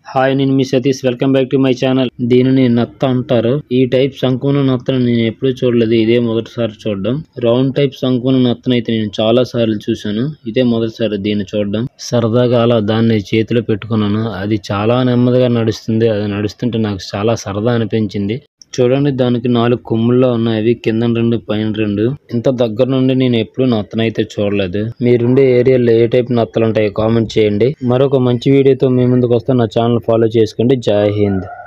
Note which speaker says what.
Speaker 1: hi నేను మీ Satish welcome back to my channel దీనిని నత్త అంటారు ఈ టైప్ సంకున నత్తను నేను ఎప్పుడూ చూడలేదు ఇదే మొదటిసారి చూడడం రౌండ్ టైప్ సంకున నత్తను అయితే నేను చాలా సార్లు చూశాను ఇదే మొదటిసారి దీన్ని చూడడం సరదాగా అలా దాన్ని చేతిలో పెట్టుకున్నాను అది చాలా నెమ్మదిగా నడుస్తుంది అది నడుస్తుంటే నాకు చాలా సరదా అనిపించింది చూడండి దానికి నాలుగు కొమ్ముల్లో ఉన్నాయి అవి కింద రెండు పైన రెండు ఇంత దగ్గర నుండి నేను ఎప్పుడు నత్తనైతే చూడలేదు మీరుండే ఏరియాలో ఏ టైప్ నత్తలు ఉంటాయో కామెంట్ చేయండి మరొక మంచి వీడియోతో మీ ముందుకు వస్తే నా ఛానల్ ఫాలో చేసుకోండి జై హింద్